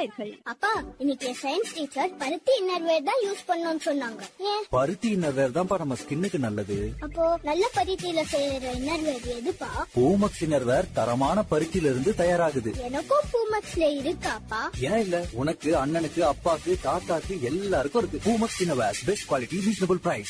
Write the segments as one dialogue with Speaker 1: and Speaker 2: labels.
Speaker 1: டிராயர்கள்
Speaker 2: அப்பா இன்னைக்கு சயின்ஸ் டீச்சர் பருத்தி இன்னர்வேர் தான் யூஸ் பண்ணணும்னு சொன்னாங்க ஏன்
Speaker 3: பருத்தி இன்னர்வேர் தான்ப்பா நம்ம ஸ்கின்னுக்கு நல்லது
Speaker 2: அப்போ நல்ல பருத்தியில செய்யற இன்னர்வேர் எதுப்பா
Speaker 3: பூமக்ஸ் இன்னர்வேர் தரமான பருத்தியில இருந்து தயாராகுது
Speaker 2: எனக்கும் பூமக்ஸ்ல இருக்காப்பா
Speaker 3: ஏன் இல்ல உனக்கு அண்ணனுக்கு அப்பாக்கு தாத்தாக்கு எல்லாருக்கும் இருக்கு Poomex innerwear best quality reasonable price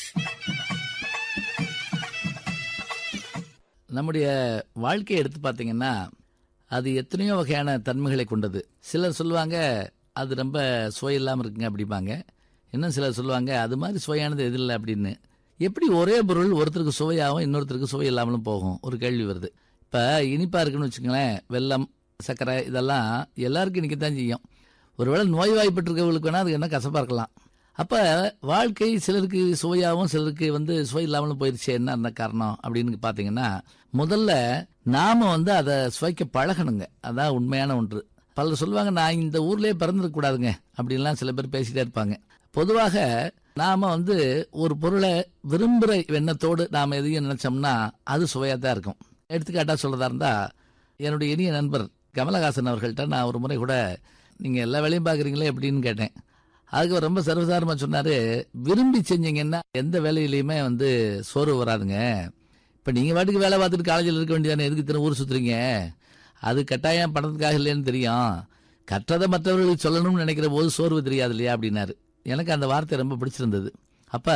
Speaker 4: நம்முடைய வாழ்க்கையை எடுத்து பார்த்தீங்கன்னா அது எத்தனையோ வகையான தன்மைகளை கொண்டது சிலர் சொல்லுவாங்க அது ரொம்ப சுவை இல்லாமல் இருக்குங்க அப்படிம்பாங்க இன்னும் சிலர் சொல்லுவாங்க அது மாதிரி சுவையானது எது இல்லை அப்படின்னு எப்படி ஒரே பொருள் ஒருத்தருக்கு சுவையாகவும் இன்னொருத்தருக்கு சுவை இல்லாமலும் போகும் ஒரு கேள்வி வருது இப்போ இனிப்பாக இருக்குன்னு வச்சுக்கோங்களேன் வெல்லம் சர்க்கரை இதெல்லாம் எல்லாருக்கும் இன்றைக்கி தான் செய்யும் ஒருவேளை நோய்வாய்ப்பட்டிருக்கவங்களுக்கு வேணால் அது என்ன கசப்பாக இருக்கலாம் அப்போ வாழ்க்கை சிலருக்கு சுவையாகவும் சிலருக்கு வந்து சுவை இல்லாமலும் போயிருச்சு என்ன அந்த காரணம் அப்படின்னு பார்த்தீங்கன்னா முதல்ல நாம வந்து அதை சுவைக்க பழகணுங்க அதான் உண்மையான ஒன்று பலர் சொல்லுவாங்க நான் இந்த ஊர்லயே பிறந்திருக்க கூடாதுங்க அப்படின்லாம் சில பேர் பேசிட்டே இருப்பாங்க பொதுவாக நாம வந்து ஒரு பொருளை விரும்புகிற எண்ணத்தோடு நாம் எதையும் நினைச்சோம்னா அது சுவையாக தான் இருக்கும் எடுத்துக்காட்டா சொல்றதா இருந்தா என்னுடைய இனிய நண்பர் கமலஹாசன் அவர்கள்ட்ட நான் ஒரு முறை கூட நீங்க எல்லா வேலையும் பார்க்குறீங்களே எப்படின்னு கேட்டேன் அதுக்கு அவர் ரொம்ப சர்வசாரமா சொன்னாரு விரும்பி செஞ்சீங்கன்னா எந்த வேலையிலையுமே வந்து சோர்வு வராதுங்க இப்ப நீங்க பாட்டுக்கு வேலை பார்த்துட்டு காலேஜில் இருக்க வேண்டியதானே எதுக்கு இத்தனை ஊர் சுத்துறீங்க அது கட்டாயம் பணத்துக்காக இல்லைன்னு தெரியும் கற்றதை மற்றவர்களுக்கு சொல்லணும்னு நினைக்கிற போது சோர்வு தெரியாது இல்லையா அப்படின்னாரு எனக்கு அந்த வார்த்தை ரொம்ப பிடிச்சிருந்தது அப்ப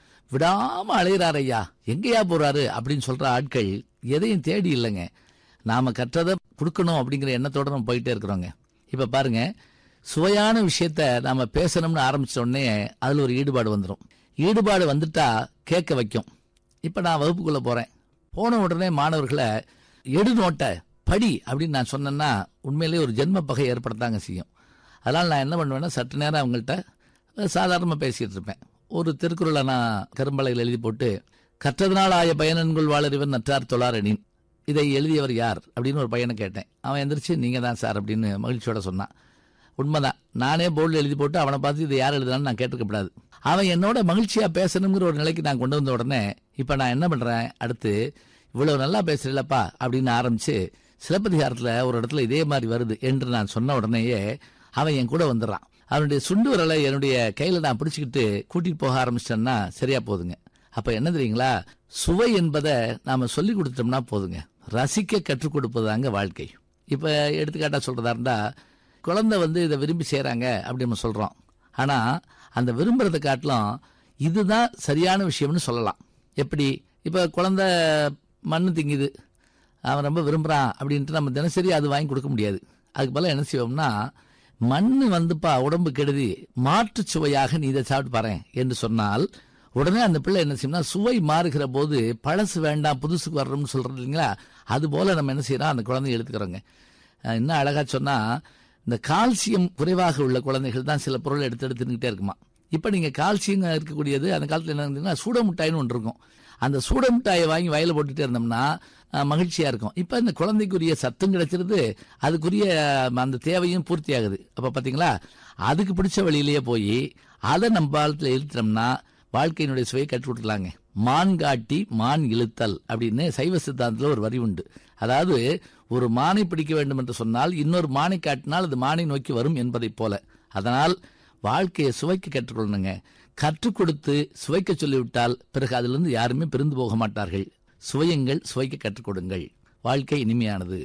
Speaker 4: விடாம அலையிறார் ஐயா எங்கேயா போறாரு அப்படின்னு சொல்ற ஆட்கள் எதையும் தேடி இல்லைங்க நாம கற்றதை கொடுக்கணும் அப்படிங்கிற எண்ணத்தோட நம்ம போயிட்டே இருக்கிறோங்க இப்ப பாருங்க சுவையான விஷயத்த நாம பேசணும்னு ஆரம்பிச்ச உடனே அதுல ஒரு ஈடுபாடு வந்துடும் ஈடுபாடு வந்துட்டா கேட்க வைக்கும் இப்ப நான் வகுப்புக்குள்ள போறேன் போன உடனே மாணவர்களை எடு நோட்டை படி அப்படின்னு நான் சொன்னேன்னா உண்மையிலேயே ஒரு ஜென்ம பகை ஏற்படத்தாங்க செய்யும் அதனால் நான் என்ன பண்ணுவேன்னா சற்று நேரம் அவங்கள்ட்ட சாதாரணமாக பேசிகிட்டு இருப்பேன் ஒரு திருக்குறளை நான் கரும்பலையில் எழுதி போட்டு கற்றதனால் ஆய பயனன்குள் வாழறிவன் நற்றார் தொழாரெனின் இதை எழுதியவர் யார் அப்படின்னு ஒரு பையனை கேட்டேன் அவன் எந்திரிச்சு நீங்கள் தான் சார் அப்படின்னு மகிழ்ச்சியோட சொன்னான் உண்மைதான் நானே போர்டில் எழுதி போட்டு அவனை பார்த்து இது யார் எழுதுனான்னு நான் கேட்டுக்கப்படாது அவன் என்னோட மகிழ்ச்சியாக பேசணுங்கிற ஒரு நிலைக்கு நான் கொண்டு வந்த உடனே இப்போ நான் என்ன பண்ணுறேன் அடுத்து இவ்வளவு நல்லா பேசுறீங்களப்பா அப்படின்னு ஆரம்பிச்சு சிலப்பதிகாரத்தில் ஒரு இடத்துல இதே மாதிரி வருது என்று நான் சொன்ன உடனேயே அவன் என் கூட வந்துடுறான் அவனுடைய சுண்டு விரலை என்னுடைய கையில் நான் பிடிச்சிக்கிட்டு கூட்டிட்டு போக ஆரம்பிச்சிட்டேன்னா சரியா போதுங்க அப்ப என்ன தெரியுங்களா சுவை என்பதை நாம சொல்லி கொடுத்துட்டோம்னா போதுங்க ரசிக்க கற்றுக் கொடுப்பதாங்க வாழ்க்கை இப்ப எடுத்துக்காட்டா சொல்றதா இருந்தா குழந்தை வந்து இதை விரும்பி செய்றாங்க அப்படி நம்ம சொல்றோம் ஆனா அந்த விரும்புறதை காட்டிலும் இதுதான் சரியான விஷயம்னு சொல்லலாம் எப்படி இப்ப குழந்தை மண்ணு திங்குது அவன் ரொம்ப விரும்புறான் அப்படின்ட்டு நம்ம தினசரி அது வாங்கி கொடுக்க முடியாது அதுக்கு பதிலா என்ன செய்வோம்னா மண்ணு வந்துப்பா உடம்பு கெடுதி மாற்று சுவையாக நீ இதை சாப்பிட்டு பாரு என்று சொன்னால் உடனே அந்த பிள்ளை என்ன செய்யணும்னா சுவை மாறுகிற போது பழசு வேண்டாம் புதுசுக்கு வர்றோம்னு சொல்றது இல்லைங்களா அது போல நம்ம என்ன செய்யறோம் அந்த குழந்தைய எடுத்துக்கிறோங்க அஹ் இன்னும் அழகா சொன்னா இந்த கால்சியம் குறைவாக உள்ள குழந்தைகள் தான் சில பொருளை எடுத்து எடுத்து தின்னுக்கிட்டே இருக்குமா இப்ப நீங்க கால்சியம் இருக்கக்கூடியது அந்த காலத்துல என்ன இருந்ததுன்னா சூட மிட்டாய்னு ஒன்று இருக்கும் அந்த சூட மிட்டாயை வாங்கி வயல போட்டுட்டே இருந்தோம்னா அஹ், மகிழ்ச்சியா இருக்கும் இப்ப இந்த குழந்தைக்குரிய சத்தும் கிடைச்சிருது அதுக்குரிய அஹ், அந்த தேவையும் பூர்த்தி ஆகுது அப்ப பாத்தீங்களா அதுக்கு பிடிச்ச வழியிலேயே போய் அதை நம்ம காலத்துல இழுத்தோம்னா வாழ்க்கையினுடைய சுவையை கற்றுக் கொடுக்கலாங்க மான் காட்டி மான் இழுத்தல் அப்படின்னு சைவ சித்தாந்தத்துல ஒரு வரி உண்டு அதாவது ஒரு மானை பிடிக்க வேண்டும் என்று சொன்னால் இன்னொரு மானை காட்டினால் அது மானை நோக்கி வரும் என்பதைப் போல அதனால் வாழ்க்கையை சுவைக்க கற்றுக்கொள்ளணுங்க கற்றுக் கொடுத்து சுவைக்க சொல்லிவிட்டால் பிறகு அதிலிருந்து யாருமே பிரிந்து போக மாட்டார்கள் சுவையுங்கள் சுவைக்க கற்றுக் கொடுங்கள் வாழ்க்கை இனிமையானது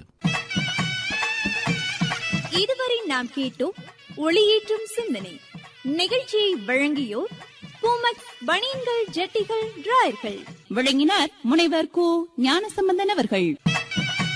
Speaker 1: இதுவரை நாம் கேட்டோம் ஒளியேற்றும் சிந்தனை நிகழ்ச்சியை வழங்கியோர் பூமக்ஸ் பனியன்கள் ஜட்டிகள் டிராயர்கள்
Speaker 5: விளங்கினார் முனைவர் கு ஞானசம்பந்தன் அவர்கள்